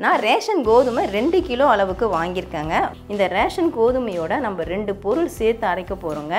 நான் ரேஷன் கோதுமை ரெண்டு கிலோ அளவுக்கு வாங்கியிருக்கேங்க இந்த ரேஷன் கோதுமையோட நம்ம ரெண்டு பொருள் சேர்த்து அரைக்க போகிறோங்க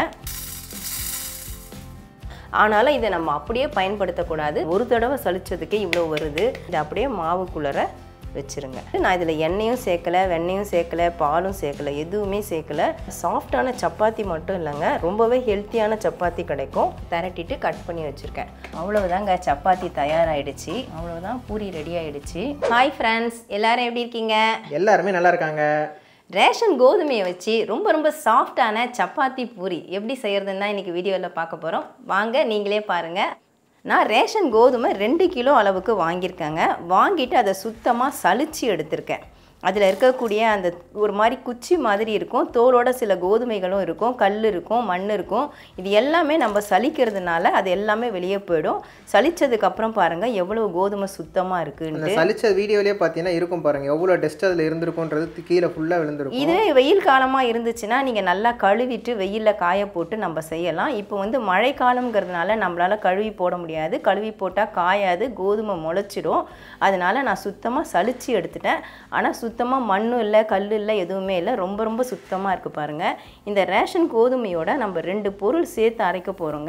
ஆனாலும் இதை நம்ம அப்படியே பயன்படுத்தக்கூடாது ஒரு தடவை சலிச்சதுக்கே இவ்வளோ வருது இதை அப்படியே மாவுக்குள்ளர வச்சுருங்க நான் இதில் எண்ணெயும் சேர்க்கலை வெண்ணெயும் சேர்க்கலை பாலும் சேர்க்கலை எதுவுமே சேர்க்கலை சாஃப்டான சப்பாத்தி மட்டும் இல்லைங்க ரொம்பவே ஹெல்த்தியான சப்பாத்தி கிடைக்கும் திரட்டிட்டு கட் பண்ணி வச்சுருக்கேன் அவ்வளவுதாங்க சப்பாத்தி தயாராகிடுச்சு அவ்வளவுதான் பூரி ரெடி ஆயிடுச்சு ஹாய் ஃப்ரெண்ட்ஸ் எல்லாரும் எப்படி இருக்கீங்க எல்லாருமே நல்லா இருக்காங்க ரேஷன் கோதுமையை வச்சு ரொம்ப ரொம்ப சாஃப்டான சப்பாத்தி பூரி எப்படி செய்கிறதுன்னு தான் இன்றைக்கி வீடியோவில் பார்க்க போகிறோம் வாங்க நீங்களே பாருங்கள் நான் ரேஷன் கோதுமை ரெண்டு கிலோ அளவுக்கு வாங்கியிருக்கேங்க வாங்கிட்டு அதை சுத்தமாக சலிச்சு எடுத்திருக்கேன் அதில் இருக்கக்கூடிய அந்த ஒரு மாதிரி குச்சி மாதிரி இருக்கும் தோலோட சில கோதுமைகளும் இருக்கும் கல் இருக்கும் மண் இருக்கும் இது எல்லாமே நம்ம சலிக்கிறதுனால அது எல்லாமே வெளியே போயிடும் சலிச்சதுக்கப்புறம் பாருங்கள் எவ்வளோ கோதுமை சுத்தமாக இருக்குன்னு அந்த சலிச்ச வீடியோலயே பார்த்தீங்கன்னா இருக்கும் பாருங்க எவ்வளோ டஸ்ட் அதில் இருந்திருக்கும்ன்றது கீழே ஃபுல்லாக விழுந்திருக்கும் இதுவே வெயில் காலமாக இருந்துச்சுன்னா நீங்கள் நல்லா கழுவிட்டு வெயிலில் காய போட்டு நம்ம செய்யலாம் இப்போ வந்து மழை காலம்ங்கிறதுனால நம்மளால் கழுவி போட முடியாது கழுவி போட்டால் காயாது கோதுமை முளைச்சிடும் அதனால நான் சுத்தமாக சலிச்சு எடுத்துட்டேன் ஆனால் சுத்தமாக மண்ணும் இல்லை கல் இல்லை எதுவுமே இல்லை ரொம்ப ரொம்ப சுத்தமாக இருக்குது பாருங்கள் இந்த ரேஷன் கோதுமையோட நம்ம ரெண்டு பொருள் சேர்த்து அரைக்க போகிறோங்க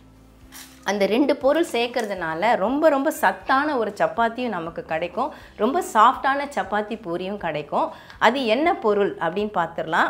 அந்த ரெண்டு பொருள் சேர்க்கறதுனால ரொம்ப ரொம்ப சத்தான ஒரு சப்பாத்தியும் நமக்கு கிடைக்கும் ரொம்ப சாஃப்டான சப்பாத்தி பூரியும் கிடைக்கும் அது என்ன பொருள் அப்படின்னு பார்த்துடலாம்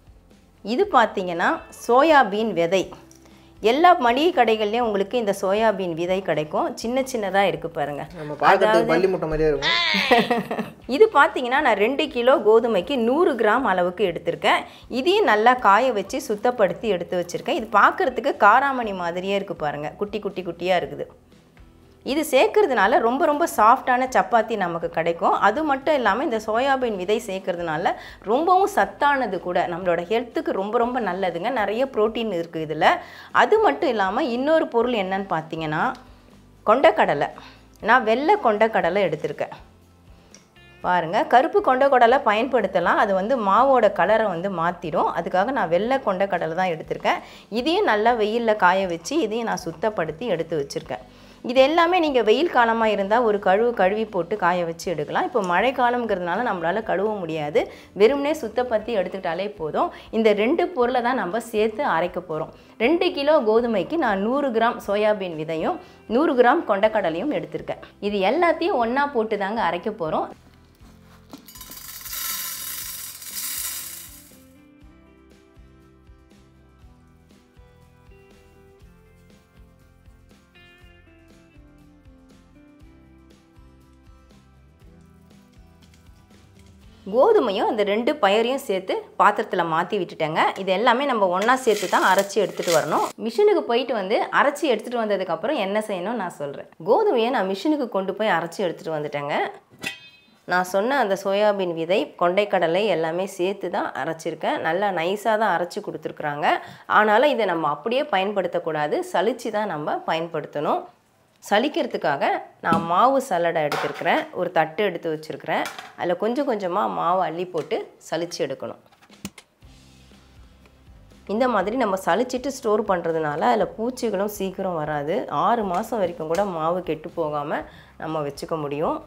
இது பார்த்தீங்கன்னா சோயாபீன் விதை எல்லா மளிகை கடைகள்லையும் உங்களுக்கு இந்த சோயாபீன் விதை கிடைக்கும் சின்ன சின்னதாக இருக்குது பாருங்கள் நம்ம பார்க்கறதுக்கு பள்ளி முட்டை மாதிரியே இருக்கும் இது பார்த்தீங்கன்னா நான் ரெண்டு கிலோ கோதுமைக்கு நூறு கிராம் அளவுக்கு எடுத்திருக்கேன் இதையும் நல்லா காய வச்சு சுத்தப்படுத்தி எடுத்து வச்சுருக்கேன் இது பார்க்குறதுக்கு காராமணி மாதிரியே இருக்குது பாருங்கள் குட்டி குட்டி குட்டியாக இருக்குது இது சேர்க்கறதுனால ரொம்ப ரொம்ப சாஃப்டான சப்பாத்தி நமக்கு கிடைக்கும் அது மட்டும் இல்லாமல் இந்த சோயாபீன் விதை சேர்க்கறதுனால ரொம்பவும் சத்தானது கூட நம்மளோட ஹெல்த்துக்கு ரொம்ப ரொம்ப நல்லதுங்க நிறைய புரோட்டீன் இருக்குது இதில் அது மட்டும் இல்லாமல் இன்னொரு பொருள் என்னன்னு பார்த்தீங்கன்னா கொண்டக்கடலை நான் வெள்ளை கொண்டக்கடலை எடுத்திருக்கேன் பாருங்கள் கருப்பு கொண்டக்கடலை பயன்படுத்தலாம் அது வந்து மாவோட கலரை வந்து மாற்றிடும் அதுக்காக நான் வெள்ளை கொண்டக்கடலை தான் எடுத்திருக்கேன் இதையும் நல்லா வெயிலில் காய வச்சு இதையும் நான் சுத்தப்படுத்தி எடுத்து வச்சுருக்கேன் இது எல்லாமே நீங்கள் வெயில் காலமாக இருந்தால் ஒரு கழுவு கழுவி போட்டு காய வச்சு எடுக்கலாம் இப்போ மழை காலம்ங்கிறதுனால நம்மளால் கழுவ முடியாது வெறுமனே சுத்தப்படுத்தி எடுத்துக்கிட்டாலே போதும் இந்த ரெண்டு பொருளை தான் நம்ம சேர்த்து அரைக்க போகிறோம் ரெண்டு கிலோ கோதுமைக்கு நான் நூறு கிராம் சோயாபீன் விதையும் நூறு கிராம் கொண்டக்கடலையும் எடுத்திருக்கேன் இது எல்லாத்தையும் ஒன்றா போட்டு தாங்க அரைக்க போகிறோம் கோதுமையும் அந்த ரெண்டு பயரையும் சேர்த்து பாத்திரத்தில் மாற்றி விட்டுட்டேங்க இது எல்லாமே நம்ம ஒன்றா சேர்த்து தான் அரைச்சி எடுத்துகிட்டு வரணும் மிஷினுக்கு போயிட்டு வந்து அரைச்சி எடுத்துகிட்டு வந்ததுக்கப்புறம் என்ன செய்யணும் நான் சொல்கிறேன் கோதுமையை நான் மிஷினுக்கு கொண்டு போய் அரைச்சி எடுத்துகிட்டு வந்துட்டேங்க நான் சொன்ன அந்த சோயாபீன் விதை கொண்டைக்கடலை எல்லாமே சேர்த்து தான் அரைச்சிருக்கேன் நல்லா நைஸாக தான் அரைச்சி கொடுத்துருக்குறாங்க ஆனாலும் இதை நம்ம அப்படியே பயன்படுத்தக்கூடாது சலிச்சு தான் நம்ம பயன்படுத்தணும் சலிக்கிறதுக்காக நான் மாவு சல்லடை எடுத்துருக்கிறேன் ஒரு தட்டு எடுத்து வச்சுருக்கிறேன் அதில் கொஞ்சம் கொஞ்சமாக மாவு அள்ளி போட்டு சலிச்சு எடுக்கணும் இந்த மாதிரி நம்ம சலிச்சிட்டு ஸ்டோர் பண்ணுறதுனால அதில் பூச்சிகளும் சீக்கிரம் வராது ஆறு மாதம் வரைக்கும் கூட மாவு கெட்டு போகாமல் நம்ம வச்சுக்க முடியும்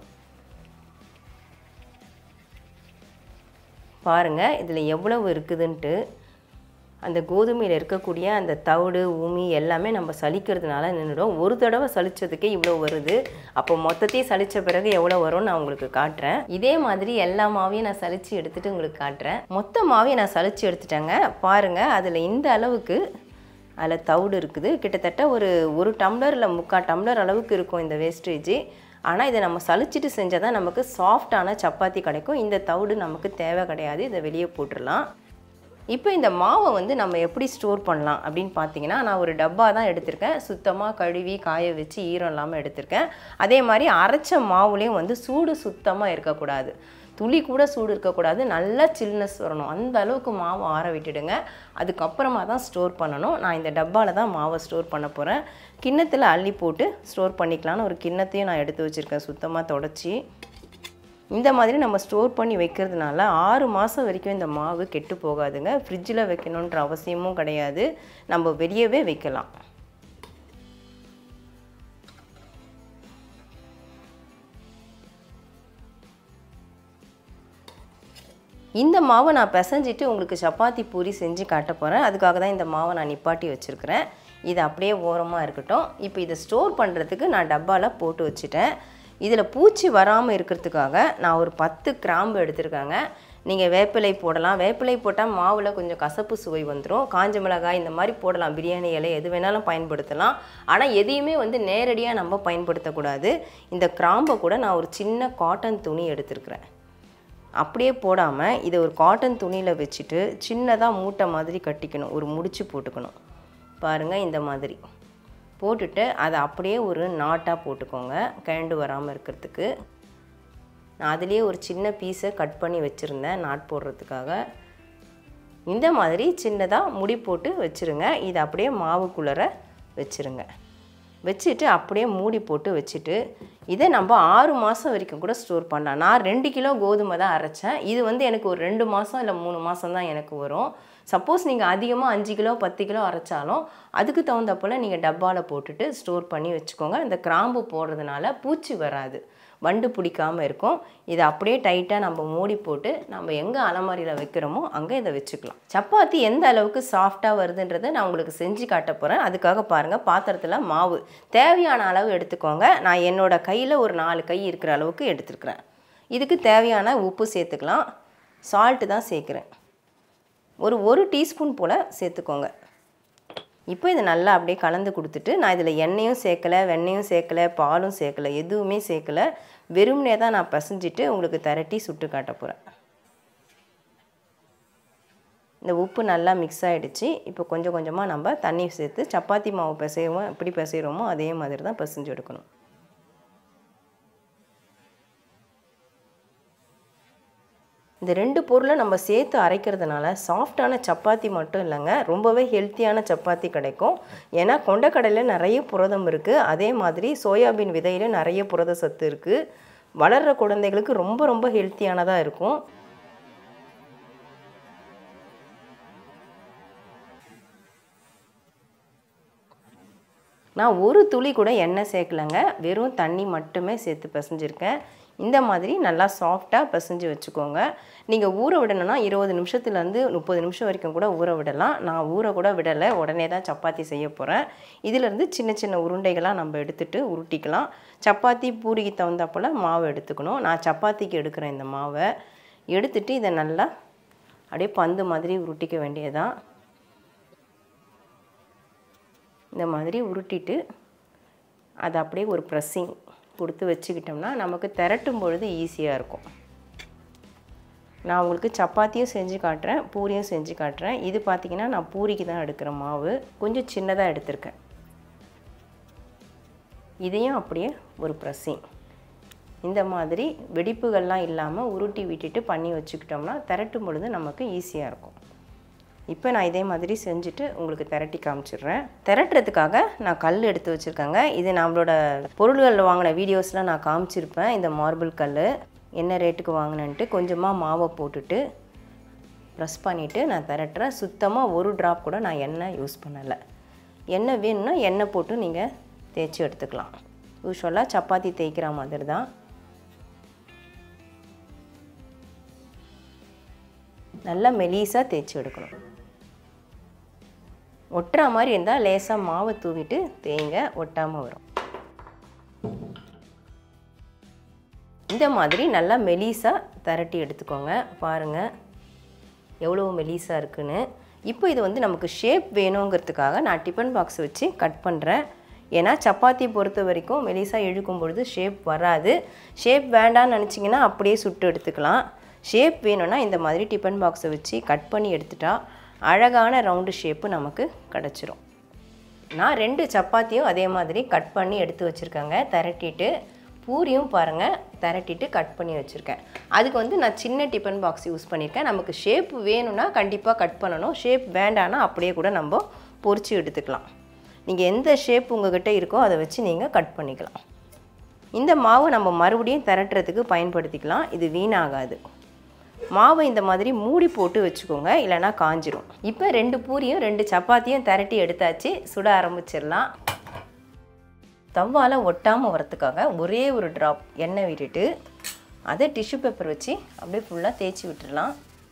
பாருங்கள் இதில் எவ்வளவு இருக்குதுன்ட்டு அந்த கோதுமையில் இருக்கக்கூடிய அந்த தவிடு உமி எல்லாமே நம்ம சலிக்கிறதுனால நின்றுடும் ஒரு தடவை சலிச்சதுக்கே இவ்வளோ வருது அப்போ மொத்தத்தையும் சலித்த பிறகு எவ்வளோ வரும்னு நான் உங்களுக்கு காட்டுறேன் இதே மாதிரி எல்லா மாவையும் நான் சலித்து எடுத்துகிட்டு உங்களுக்கு காட்டுறேன் மொத்த மாவையும் நான் சலித்து எடுத்துட்டேங்க பாருங்கள் அதில் இந்த அளவுக்கு அதில் தவிடு இருக்குது கிட்டத்தட்ட ஒரு ஒரு டம்ளர் இல்லை முக்கால் டம்ளர் அளவுக்கு இருக்கும் இந்த வேஸ்டேஜ் ஆனால் இதை நம்ம சலிச்சிட்டு செஞ்சால் தான் நமக்கு சாஃப்டான சப்பாத்தி கிடைக்கும் இந்த தவிடு நமக்கு தேவை கிடையாது இதை வெளியே போட்டுடலாம் இப்போ இந்த மாவை வந்து நம்ம எப்படி ஸ்டோர் பண்ணலாம் அப்படின்னு பார்த்தீங்கன்னா நான் ஒரு டப்பா தான் எடுத்திருக்கேன் சுத்தமாக கழுவி காய வச்சு ஈரம் இல்லாமல் எடுத்திருக்கேன் அதே மாதிரி அரைச்ச மாவுலேயும் வந்து சூடு சுத்தமாக இருக்கக்கூடாது துளி கூட சூடு இருக்கக்கூடாது நல்லா சில்னஸ் வரணும் அந்த அளவுக்கு மாவு ஆற விட்டுடுங்க அதுக்கப்புறமா தான் ஸ்டோர் பண்ணணும் நான் இந்த டப்பாவில் தான் மாவை ஸ்டோர் பண்ண போகிறேன் கிண்ணத்தில் அள்ளி போட்டு ஸ்டோர் பண்ணிக்கலான்னு ஒரு கிண்ணத்தையும் நான் எடுத்து வச்சுருக்கேன் சுத்தமாக தொடச்சி இந்த மாதிரி நம்ம ஸ்டோர் பண்ணி வைக்கிறதுனால ஆறு மாதம் வரைக்கும் இந்த மாவு கெட்டு போகாதுங்க ஃப்ரிட்ஜில் வைக்கணுன்ற அவசியமும் கிடையாது நம்ம வெளியவே வைக்கலாம் இந்த மாவை நான் பிசைஞ்சிட்டு உங்களுக்கு சப்பாத்தி பூரி செஞ்சு காட்ட போகிறேன் அதுக்காக தான் இந்த மாவை நான் நிப்பாட்டி வச்சுருக்கிறேன் இது அப்படியே ஓரமாக இருக்கட்டும் இப்போ இதை ஸ்டோர் பண்ணுறதுக்கு நான் டப்பாவில் போட்டு வச்சுட்டேன் இதில் பூச்சி வராமல் இருக்கிறதுக்காக நான் ஒரு பத்து கிராம்பு எடுத்திருக்காங்க நீங்கள் வேப்பிலை போடலாம் வேப்பிலை போட்டால் மாவில் கொஞ்சம் கசப்பு சுவை வந்துடும் காஞ்ச மிளகாய் இந்த மாதிரி போடலாம் பிரியாணி இலை எது வேணாலும் பயன்படுத்தலாம் ஆனால் எதையுமே வந்து நேரடியாக நம்ம பயன்படுத்தக்கூடாது இந்த கிராம்பை கூட நான் ஒரு சின்ன காட்டன் துணி எடுத்திருக்கிறேன் அப்படியே போடாமல் இதை ஒரு காட்டன் துணியில் வச்சுட்டு சின்னதாக மூட்டை மாதிரி கட்டிக்கணும் ஒரு முடிச்சு போட்டுக்கணும் பாருங்கள் இந்த மாதிரி போட்டுட்டு அதை அப்படியே ஒரு நாட்டாக போட்டுக்கோங்க கிழண்டு வராமல் இருக்கிறதுக்கு நான் அதுலேயே ஒரு சின்ன பீஸை கட் பண்ணி வச்சுருந்தேன் நாட் போடுறதுக்காக இந்த மாதிரி சின்னதாக முடி போட்டு வச்சுருங்க இதை அப்படியே மாவுக்குள்ளர வச்சுருங்க வச்சுட்டு அப்படியே மூடி போட்டு வச்சுட்டு இதை நம்ம ஆறு மாதம் வரைக்கும் கூட ஸ்டோர் பண்ணலாம் நான் ரெண்டு கிலோ கோதுமை தான் அரைச்சேன் இது வந்து எனக்கு ஒரு ரெண்டு மாதம் இல்லை மூணு மாதம் தான் எனக்கு வரும் சப்போஸ் நீங்கள் அதிகமாக அஞ்சு கிலோ பத்து கிலோ அரைச்சாலும் அதுக்கு தகுந்த போல் நீங்கள் டப்பாவில் போட்டுட்டு ஸ்டோர் பண்ணி வச்சுக்கோங்க இந்த கிராம்பு போடுறதுனால பூச்சி வராது வண்டு பிடிக்காமல் இருக்கும் இதை அப்படியே டைட்டாக நம்ம மூடி போட்டு நம்ம எங்கே அலமாரியில் வைக்கிறோமோ அங்கே இதை வச்சுக்கலாம் சப்பாத்தி எந்த அளவுக்கு சாஃப்டாக வருதுன்றதை நான் உங்களுக்கு செஞ்சு காட்ட போகிறேன் அதுக்காக பாருங்கள் பாத்திரத்தில் மாவு தேவையான அளவு எடுத்துக்கோங்க நான் என்னோட கையில் ஒரு நாலு கை இருக்கிற அளவுக்கு எடுத்துருக்குறேன் இதுக்கு தேவையான உப்பு சேர்த்துக்கலாம் சால்ட்டு தான் சேர்க்குறேன் ஒரு ஒரு டீஸ்பூன் போல் சேர்த்துக்கோங்க இப்போ இதை நல்லா அப்படியே கலந்து கொடுத்துட்டு நான் இதில் எண்ணெயும் சேர்க்கலை வெண்ணெயும் சேர்க்கலை பாலும் சேர்க்கலை எதுவுமே சேர்க்கலை வெறுமனே தான் நான் பசைஞ்சிட்டு உங்களுக்கு திரட்டி சுட்டு காட்ட போகிறேன் இந்த உப்பு நல்லா மிக்ஸ் ஆகிடுச்சு இப்போ கொஞ்சம் கொஞ்சமாக நம்ம தண்ணி சேர்த்து சப்பாத்தி மாவு பிசைவோம் எப்படி பிசைகிறோமோ அதே மாதிரி தான் பிசைஞ்சு எடுக்கணும் இந்த ரெண்டு பொருளை நம்ம சேர்த்து அரைக்கிறதுனால சாஃப்டான சப்பாத்தி மட்டும் இல்லைங்க ரொம்பவே ஹெல்த்தியான சப்பாத்தி கிடைக்கும் ஏன்னா கொண்டக்கடலையில் நிறைய புரதம் இருக்குது அதே மாதிரி சோயாபீன் விதையில் நிறைய புரத சத்து இருக்குது வளர்கிற குழந்தைகளுக்கு ரொம்ப ரொம்ப ஹெல்த்தியானதாக இருக்கும் நான் ஒரு துளி கூட எண்ணெய் சேர்க்கலைங்க வெறும் தண்ணி மட்டுமே சேர்த்து பிசைஞ்சிருக்கேன் இந்த மாதிரி நல்லா சாஃப்டாக பிசைஞ்சு வச்சுக்கோங்க நீங்கள் ஊற விடணும்னா இருபது நிமிஷத்துலேருந்து முப்பது நிமிஷம் வரைக்கும் கூட ஊற விடலாம் நான் ஊற கூட விடலை உடனே தான் சப்பாத்தி செய்ய போகிறேன் இதிலேருந்து சின்ன சின்ன உருண்டைகளாக நம்ம எடுத்துகிட்டு உருட்டிக்கலாம் சப்பாத்தி பூரிக்கு தகுந்த போல் மாவு எடுத்துக்கணும் நான் சப்பாத்திக்கு எடுக்கிறேன் இந்த மாவை எடுத்துட்டு இதை நல்லா அப்படியே பந்து மாதிரி உருட்டிக்க வேண்டியதான் இந்த மாதிரி உருட்டிட்டு அதை அப்படியே ஒரு ப்ரெஸ்ஸிங் கொடுத்து வச்சுக்கிட்டோம்னா நமக்கு திரட்டும் பொழுது ஈஸியாக இருக்கும் நான் உங்களுக்கு சப்பாத்தியும் செஞ்சு காட்டுறேன் பூரியும் செஞ்சு காட்டுறேன் இது பார்த்திங்கன்னா நான் பூரிக்கு தான் எடுக்கிற மாவு கொஞ்சம் சின்னதாக எடுத்திருக்கேன் இதையும் அப்படியே ஒரு ப்ரெஸ்ஸிங் இந்த மாதிரி வெடிப்புகள்லாம் இல்லாமல் உருட்டி விட்டுட்டு பண்ணி வச்சுக்கிட்டோம்னா திரட்டும் பொழுது நமக்கு ஈஸியாக இருக்கும் இப்போ நான் இதே மாதிரி செஞ்சுட்டு உங்களுக்கு திரட்டி காமிச்சிடுறேன் திரட்டுறதுக்காக நான் கல் எடுத்து வச்சுருக்கேங்க இது நம்மளோட பொருள்களில் வாங்கின வீடியோஸில் நான் காமிச்சிருப்பேன் இந்த மார்பிள் கல் என்ன ரேட்டுக்கு வாங்கினேன்ட்டு கொஞ்சமாக மாவை போட்டுட்டு ப்ரெஸ் பண்ணிவிட்டு நான் திரட்டுறேன் சுத்தமாக ஒரு ட்ராப் கூட நான் எண்ணெய் யூஸ் பண்ணலை எண்ணெய் வேணும்னா எண்ணெய் போட்டு நீங்கள் தேய்ச்சி எடுத்துக்கலாம் யூஸ்வலாக சப்பாத்தி தேய்க்கிற மாதிரி தான் நல்லா மெலீஸாக தேய்ச்சி எடுக்கணும் ஒட்டுற மாதிரி இருந்தால் லேசாக மாவை தூவிட்டு தேய்ங்க ஒட்டாமல் வரும் இந்த மாதிரி நல்லா மெலீஸாக திரட்டி எடுத்துக்கோங்க பாருங்கள் எவ்வளோ மெலீஸாக இருக்குன்னு இப்போ இது வந்து நமக்கு ஷேப் வேணுங்கிறதுக்காக நான் டிஃபன் பாக்ஸ் வச்சு கட் பண்ணுறேன் ஏன்னா சப்பாத்தி பொறுத்த வரைக்கும் மெலிசாக இழுக்கும் பொழுது ஷேப் வராது ஷேப் வேண்டாம்னு நினச்சிங்கன்னா அப்படியே சுட்டு எடுத்துக்கலாம் ஷேப் வேணும்னா இந்த மாதிரி டிஃபன் பாக்ஸை வச்சு கட் பண்ணி எடுத்துட்டா அழகான ரவுண்டு ஷேப்பு நமக்கு கிடச்சிரும் நான் ரெண்டு சப்பாத்தியும் அதே மாதிரி கட் பண்ணி எடுத்து வச்சுருக்கேங்க திரட்டிட்டு பூரியும் பாருங்கள் திரட்டிட்டு கட் பண்ணி வச்சுருக்கேன் அதுக்கு வந்து நான் சின்ன டிஃபன் பாக்ஸ் யூஸ் பண்ணியிருக்கேன் நமக்கு ஷேப் வேணும்னா கண்டிப்பாக கட் பண்ணணும் ஷேப் வேண்டான்னா அப்படியே கூட நம்ம பொரிச்சு எடுத்துக்கலாம் நீங்கள் எந்த ஷேப் உங்ககிட்ட இருக்கோ அதை வச்சு நீங்கள் கட் பண்ணிக்கலாம் இந்த மாவு நம்ம மறுபடியும் திரட்டுறதுக்கு பயன்படுத்திக்கலாம் இது வீணாகாது மாவை இந்த மாதிரி மூடி போட்டு வச்சுக்கோங்க இல்லைன்னா காஞ்சிரும் இப்போ ரெண்டு பூரியும் ரெண்டு சப்பாத்தியும் திரட்டி எடுத்தாச்சு சுட ஆரம்பிச்சிடலாம் தவால ஒட்டாமல் வரத்துக்காக ஒரே ஒரு ட்ராப் எண்ணெய் விட்டுட்டு அதை டிஷ்யூ பேப்பர் வச்சு அப்படியே ஃபுல்லாக தேய்ச்சி விட்டுடலாம்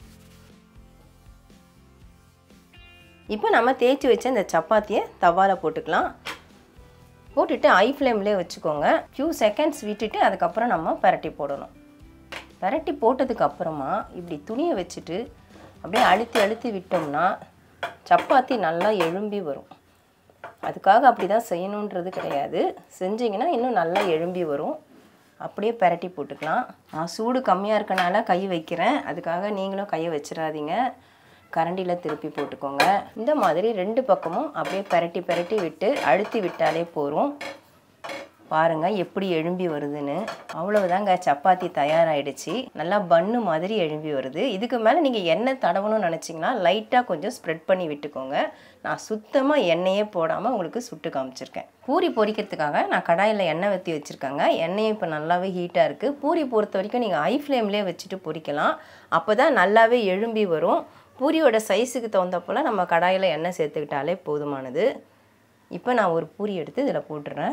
இப்போ நம்ம தேய்ச்சி வச்ச இந்த சப்பாத்தியை தவால போட்டுக்கலாம் போட்டுட்டு ஐ ஃப்ளேம்லேயே வச்சுக்கோங்க ஃபியூ செகண்ட்ஸ் விட்டுட்டு அதுக்கப்புறம் நம்ம பரட்டி போடணும் பரட்டி போட்டதுக்கு அப்புறமா இப்படி துணியை வச்சுட்டு அப்படியே அழுத்தி அழுத்தி விட்டோம்னா சப்பாத்தி நல்லா எழும்பி வரும் அதுக்காக அப்படி தான் செய்யணுன்றது கிடையாது செஞ்சிங்கன்னா இன்னும் நல்லா எழும்பி வரும் அப்படியே பரட்டி போட்டுக்கலாம் நான் சூடு கம்மியாக இருக்கனால கை வைக்கிறேன் அதுக்காக நீங்களும் கையை வச்சிடாதீங்க கரண்டியில் திருப்பி போட்டுக்கோங்க இந்த மாதிரி ரெண்டு பக்கமும் அப்படியே பரட்டி பரட்டி விட்டு அழுத்தி விட்டாலே போதும் பாருங்கள் எப்படி எழும்பி வருதுன்னு அவ்வளவுதாங்க சப்பாத்தி தயாராகிடுச்சு நல்லா பன்னு மாதிரி எழும்பி வருது இதுக்கு மேலே நீங்கள் எண்ணெய் தடவணும்னு நினச்சிங்கன்னா லைட்டாக கொஞ்சம் ஸ்ப்ரெட் பண்ணி விட்டுக்கோங்க நான் சுத்தமாக எண்ணெயே போடாமல் உங்களுக்கு சுட்டு காமிச்சிருக்கேன் பூரி பொரிக்கிறதுக்காக நான் கடாயில் எண்ணெய் ஊற்றி வச்சுருக்கேங்க எண்ணெயும் இப்போ நல்லாவே ஹீட்டாக இருக்குது பூரி பொறுத்த வரைக்கும் நீங்கள் ஐ ஃப்ளேம்லேயே வச்சுட்டு பொரிக்கலாம் அப்போ தான் நல்லாவே எழும்பி வரும் பூரியோட சைஸுக்கு தகுந்தப்போல் நம்ம கடாயில் எண்ணெய் சேர்த்துக்கிட்டாலே போதுமானது இப்போ நான் ஒரு பூரி எடுத்து இதில் போட்டுறேன்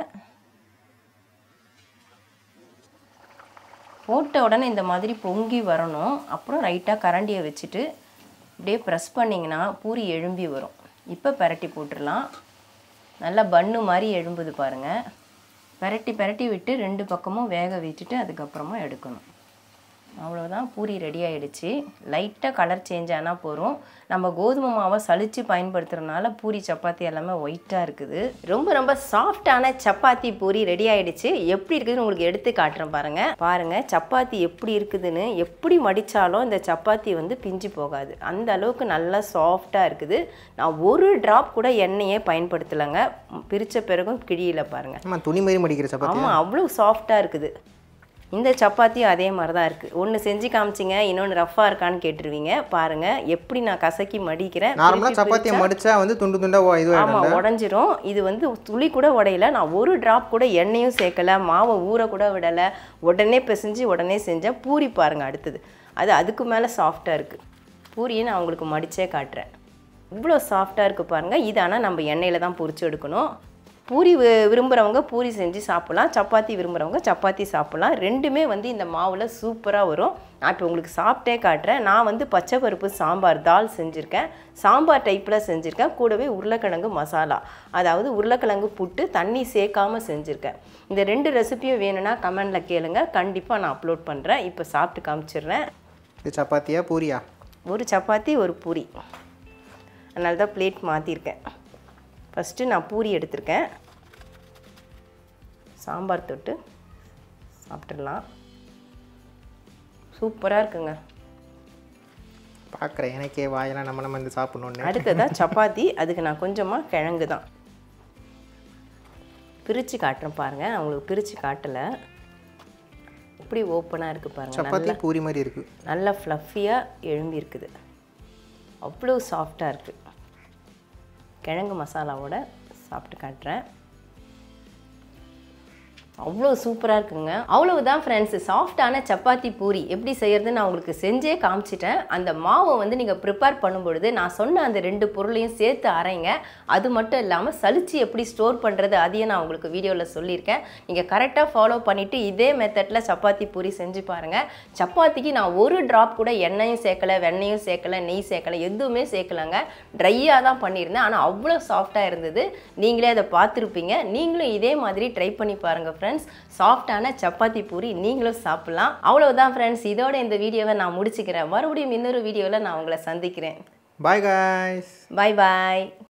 போட்ட உடனே இந்த மாதிரி பொங்கி வரணும் அப்புறம் ரைட்டாக கரண்டியை வச்சுட்டு அப்படியே ப்ரெஸ் பண்ணிங்கன்னா பூரி எழும்பி வரும் இப்போ பரட்டி போட்டுடலாம் நல்லா பன்னு மாதிரி எழும்புது பாருங்கள் பரட்டி பரட்டி விட்டு ரெண்டு பக்கமும் வேக வச்சுட்டு அதுக்கப்புறமா எடுக்கணும் அவ்வளோதான் பூரி ரெடி ஆயிடுச்சு லைட்டாக கலர் சேஞ்ச் ஆனால் போதும் நம்ம கோதுமை மாவை சலிச்சு பயன்படுத்துறதுனால பூரி சப்பாத்தி எல்லாமே ஒயிட்டாக இருக்குது ரொம்ப ரொம்ப சாஃப்டான சப்பாத்தி பூரி ரெடி ஆயிடுச்சு எப்படி இருக்குதுன்னு உங்களுக்கு எடுத்து காட்டுறேன் பாருங்க பாருங்க சப்பாத்தி எப்படி இருக்குதுன்னு எப்படி மடித்தாலும் இந்த சப்பாத்தி வந்து பிஞ்சு போகாது அந்த அளவுக்கு நல்லா சாஃப்டாக இருக்குது நான் ஒரு ட்ராப் கூட எண்ணெயே பயன்படுத்தலைங்க பிரித்த பிறகும் கிழியில பாருங்க ஆமா துணி மாதிரி மடிக்கிற சப்பாத்தி ஆமாம் அவ்வளோ சாஃப்டாக இருக்குது இந்த சப்பாத்தியும் அதே மாதிரி தான் இருக்குது ஒன்று செஞ்சு காமிச்சிங்க இன்னொன்று ரஃப்பாக இருக்கான்னு கேட்டுருவீங்க பாருங்கள் எப்படி நான் கசக்கி மடிக்கிறேன் நார்மலா பிரிச்சு சப்பாத்தியை பிரிச்சா- மடிச்சா வந்து துண்டு துண்டா ஓ- இது ஆமாம் உடஞ்சிரும் இது வந்து துளி கூட உடையல நான் ஒரு ட்ராப் கூட எண்ணெயும் சேர்க்கல மாவை ஊற கூட விடலை உடனே பிசைஞ்சு உடனே செஞ்சேன் பூரி பாருங்கள் அடுத்தது அது அதுக்கு மேலே சாஃப்டாக இருக்குது பூரியை நான் உங்களுக்கு மடிச்சே காட்டுறேன் இவ்வளோ சாஃப்டாக இருக்குது பாருங்கள் இது ஆனால் நம்ம எண்ணெயில் தான் பொரிச்சு எடுக்கணும் பூரி வி- விரும்புகிறவங்க பூரி செஞ்சு சாப்பிட்லாம் சப்பாத்தி விரும்புகிறவங்க சப்பாத்தி சாப்பிட்லாம் ரெண்டுமே வந்து இந்த மாவில் சூப்பராக வரும் நான் இப்போ உங்களுக்கு சாப்பிட்டே காட்டுறேன் நான் வந்து பச்சை பருப்பு சாம்பார் தால் செஞ்சுருக்கேன் சாம்பார் டைப்பில் செஞ்சுருக்கேன் கூடவே உருளைக்கிழங்கு மசாலா அதாவது உருளைக்கிழங்கு புட்டு தண்ணி சேர்க்காம செஞ்சுருக்கேன் இந்த ரெண்டு ரெசிபியும் வேணும்னா கமெண்டில் கேளுங்க கண்டிப்பாக நான் அப்லோட் பண்ணுறேன் இப்போ சாப்பிட்டு காமிச்சிடுறேன் இது சப்பாத்தியா பூரியா ஒரு சப்பாத்தி ஒரு பூரி அதனால தான் பிளேட் மாற்றிருக்கேன் ஃபஸ்ட்டு நான் பூரி எடுத்திருக்கேன் சாம்பார் தொட்டு சாப்பிட்டுடலாம் சூப்பராக இருக்குங்க பார்க்குறேன் எனக்கே வாயெல்லாம் நம்ம நம்ம இந்த சாப்பிடணுன்னு அடுத்ததாக சப்பாத்தி அதுக்கு நான் கொஞ்சமாக கிழங்கு தான் பிரித்து காட்டுறேன் பாருங்கள் நான் உங்களுக்கு பிரித்து காட்டலை எப்படி ஓப்பனாக இருக்குது பாருங்கள் சப்பாத்தி பூரி மாதிரி இருக்கு நல்லா ஃப்ளஃபியாக எழும்பி இருக்குது அவ்வளோ சாஃப்டாக இருக்குது கிழங்கு மசாலாவோட சாப்பிட்டு காட்டுறேன் அவ்வளோ சூப்பராக இருக்குங்க அவ்வளவுதான் ஃப்ரெண்ட்ஸ் சாஃப்டான சப்பாத்தி பூரி எப்படி செய்யறதுன்னு நான் உங்களுக்கு செஞ்சே காமிச்சிட்டேன் அந்த மாவை வந்து நீங்கள் ப்ரிப்பேர் பண்ணும்பொழுது நான் சொன்ன அந்த ரெண்டு பொருளையும் சேர்த்து அரைங்க அது மட்டும் இல்லாமல் சலிச்சு எப்படி ஸ்டோர் பண்ணுறது அதையும் நான் உங்களுக்கு வீடியோவில் சொல்லியிருக்கேன் நீங்கள் கரெக்டாக ஃபாலோ பண்ணிவிட்டு இதே மெத்தடில் சப்பாத்தி பூரி செஞ்சு பாருங்கள் சப்பாத்திக்கு நான் ஒரு ட்ராப் கூட எண்ணெயும் சேர்க்கலை வெண்ணெயும் சேர்க்கலை நெய் சேர்க்கலை எதுவுமே சேர்க்கலைங்க ட்ரையாக தான் பண்ணியிருந்தேன் ஆனால் அவ்வளோ சாஃப்டாக இருந்தது நீங்களே அதை பார்த்துருப்பீங்க நீங்களும் இதே மாதிரி ட்ரை பண்ணி பாருங்கள் ஃப்ரெண்ட்ஸ் சாஃப்டான சப்பாத்தி பூரி நீங்களும் சாப்பிட்லாம் அவ்வளவுதான் ஃப்ரெண்ட்ஸ் இதோட இந்த வீடியோவை நான் முடிச்சுக்கிறேன் மறுபடியும் இன்னொரு வீடியோவில் நான் உங்களை சந்திக்கிறேன் பாய் காய்ஸ் பாய் பாய்